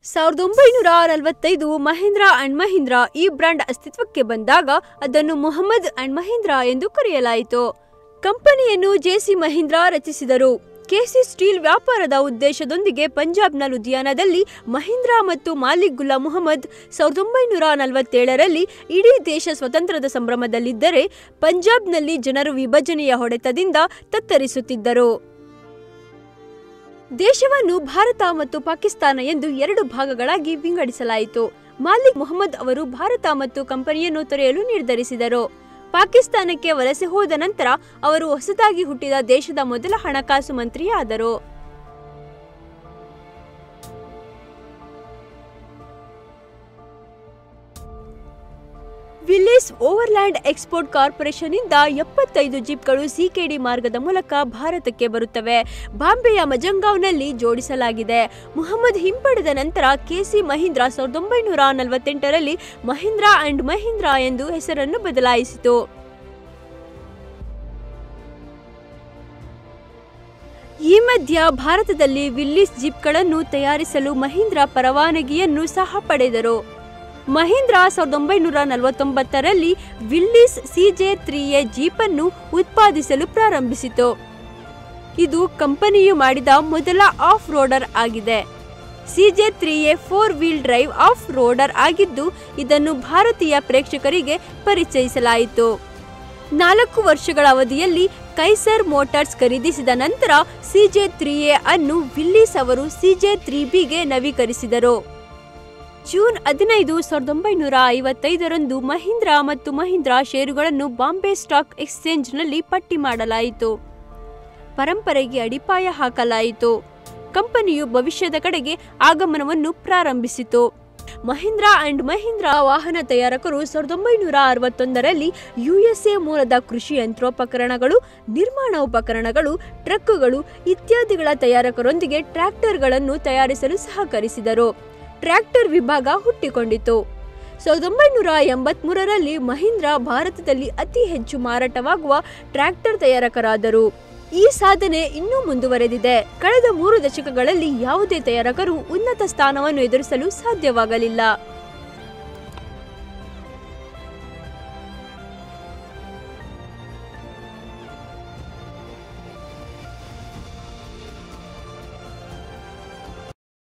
ಸಾವಿರದ ಒಂಬೈನೂರ ನಲವತ್ತೈದು ಮಹೀಂದ್ರ ಅಂಡ್ ಮಹೀಂದ್ರ ಈ ಬ್ರ್ಯಾಂಡ್ ಅಸ್ತಿತ್ವಕ್ಕೆ ಬಂದಾಗ ಅದನ್ನು ಮೊಹಮ್ಮದ್ ಅಂಡ್ ಮಹೀಂದ್ರ ಎಂದು ಕರೆಯಲಾಯಿತು ಕಂಪನಿಯನ್ನು ಜೆಸಿ ಮಹೀಂದ್ರ ರಚಿಸಿದರು ಕೆಸಿ ಸ್ಟೀಲ್ ವ್ಯಾಪಾರದ ಉದ್ದೇಶದೊಂದಿಗೆ ಪಂಜಾಬ್ನ ಲುಧಿಯಾನದಲ್ಲಿ ಮಹೀಂದ್ರ ಮತ್ತು ಮಾಲಿಕ್ ಗುಲಾ ಮುಹಮ್ಮದ್ ಸಾವಿರದ ಒಂಬೈನೂರ ನಲವತ್ತೇಳರಲ್ಲಿ ಇಡೀ ದೇಶ ಸ್ವತಂತ್ರದ ಸಂಭ್ರಮದಲ್ಲಿದ್ದರೆ ಪಂಜಾಬ್ನಲ್ಲಿ ಜನರು ವಿಭಜನೆಯ ಹೊಡೆತದಿಂದ ತತ್ತರಿಸುತ್ತಿದ್ದರು ದೇಶವನ್ನು ಭಾರತ ಮತ್ತು ಪಾಕಿಸ್ತಾನ ಎಂದು ಎರಡು ಭಾಗಗಳಾಗಿ ವಿಂಗಡಿಸಲಾಯಿತು ಮಾಲಿಕ್ ಮೊಹಮ್ಮದ್ ಅವರು ಭಾರತ ಮತ್ತು ಕಂಪನಿಯನ್ನು ತೊರೆಯಲು ನಿರ್ಧರಿಸಿದರು ಪಾಕಿಸ್ತಾನಕ್ಕೆ ವಲಸೆ ಹೋದ ನಂತರ ಅವರು ಹೊಸದಾಗಿ ಹುಟ್ಟಿದ ದೇಶದ ಮೊದಲ ಹಣಕಾಸು ಮಂತ್ರಿಯಾದರು ವಿಲ್ಲಿಸ್ ಓವರ್ಲ್ಯಾಂಡ್ ಎಕ್ಸ್ಪೋರ್ಟ್ ಕಾರ್ಪೊರೇಷನ್ ಇಂದ ಎಪ್ಪತ್ತೈದು ಜೀಪ್ಗಳು ಸಿಕೆಡಿ ಮಾರ್ಗದ ಮೂಲಕ ಭಾರತಕ್ಕೆ ಬರುತ್ತವೆ ಬಾಂಬೆಯ ಮಜಂಗಾವ್ನಲ್ಲಿ ಜೋಡಿಸಲಾಗಿದೆ ಮುಹಮ್ಮದ್ ಹಿಂಪಡೆದ ನಂತರ ಕೆಸಿ ಮಹೀಂದ್ರ ಸಾವಿರದ ಒಂಬೈನೂರ ನಲವತ್ತೆಂಟರಲ್ಲಿ ಮಹೀಂದ್ರ ಅಂಡ್ ಮಹೀಂದ್ರ ಎಂದು ಹೆಸರನ್ನು ಬದಲಾಯಿಸಿತು ಈ ಮಧ್ಯ ಭಾರತದಲ್ಲಿ ವಿಲ್ಲಿಸ್ ಜೀಪ್ಗಳನ್ನು ತಯಾರಿಸಲು ಮಹೀಂದ್ರ ಪರವಾನಗಿಯನ್ನು ಸಹ ಪಡೆದರು ಮಹೀಂದ್ರ ಸಾವಿರದ ಒಂಬೈನೂರ ನಲವತ್ತೊಂಬತ್ತರಲ್ಲಿ ವಿಲ್ಲಿಸ್ ಸಿಜೆ ತ್ರೀ ಎ ಜೀಪನ್ನು ಉತ್ಪಾದಿಸಲು ಪ್ರಾರಂಭಿಸಿತು ಇದು ಕಂಪನಿಯು ಮಾಡಿದ ಮೊದಲ ಆಫ್ ರೋಡರ್ ಆಗಿದೆ CJ three A four wheel drive off roader ಆಗಿದ್ದು ಇದನ್ನು ಭಾರತೀಯ ಪ್ರೇಕ್ಷಕರಿಗೆ ಪರಿಚಯಿಸಲಾಯಿತು ನಾಲ್ಕು ವರ್ಷಗಳ ಅವಧಿಯಲ್ಲಿ ಕೈಸರ್ ಮೋಟಾರ್ಸ್ ಖರೀದಿಸಿದ ನಂತರ ಸಿಜೆ ತ್ರೀ ಎ ಅನ್ನು ವಿಲ್ಲಿಸ್ ಅವರು ಸಿಜೆ ತ್ರೀ ಬಿಗೆ ನವೀಕರಿಸಿದರು ಜೂನ್ ಹದಿನೈದು ಸಾವಿರದ ಒಂಬೈನೂರ ಐವತ್ತೈದರಂದು ಮಹೀಂದ್ರ ಮತ್ತು ಮಹೀಂದ್ರ ಷೇರುಗಳನ್ನು ಬಾಂಬೆ ಸ್ಟಾಕ್ ಎಕ್ಸ್ಚೇಂಜ್ನಲ್ಲಿ ಪಟ್ಟಿ ಮಾಡಲಾಯಿತು ಪರಂಪರೆಗೆ ಅಡಿಪಾಯ ಹಾಕಲಾಯಿತು ಕಂಪನಿಯು ಭವಿಷ್ಯದ ಕಡೆಗೆ ಆಗಮನವನ್ನು ಪ್ರಾರಂಭಿಸಿತು ಮಹೀಂದ್ರ ಅಂಡ್ ಮಹೀಂದ್ರ ವಾಹನ ತಯಾರಕರು ಸಾವಿರದ ಒಂಬೈನೂರ ಅರವತ್ತೊಂದರಲ್ಲಿ ಯುಎಸ್ಎ ಮೂಲದ ಕೃಷಿ ಯಂತ್ರೋಪಕರಣಗಳು ನಿರ್ಮಾಣ ಉಪಕರಣಗಳು ಟ್ರಕ್ಕುಗಳು ಇತ್ಯಾದಿಗಳ ತಯಾರಕರೊಂದಿಗೆ ಟ್ರ್ಯಾಕ್ಟರ್ಗಳನ್ನು ತಯಾರಿಸಲು ಸಹಕರಿಸಿದರು ಟ್ರ್ಯಾಕ್ಟರ್ ವಿಭಾಗ ಹುಟ್ಟಿಕೊಂಡಿತು ಸಾವಿರದ ಒಂಬೈನೂರ ಎಂಬತ್ಮೂರರಲ್ಲಿ ಮಹೀಂದ್ರ ಭಾರತದಲ್ಲಿ ಅತಿ ಹೆಚ್ಚು ಮಾರಾಟವಾಗುವ ಟ್ರ್ಯಾಕ್ಟರ್ ತಯಾರಕರಾದರು ಈ ಸಾಧನೆ ಇನ್ನೂ ಮುಂದುವರೆದಿದೆ ಕಳೆದ ಮೂರು ದಶಕಗಳಲ್ಲಿ ಯಾವುದೇ ತಯಾರಕರು ಉನ್ನತ ಸ್ಥಾನವನ್ನು ಎದುರಿಸಲು ಸಾಧ್ಯವಾಗಲಿಲ್ಲ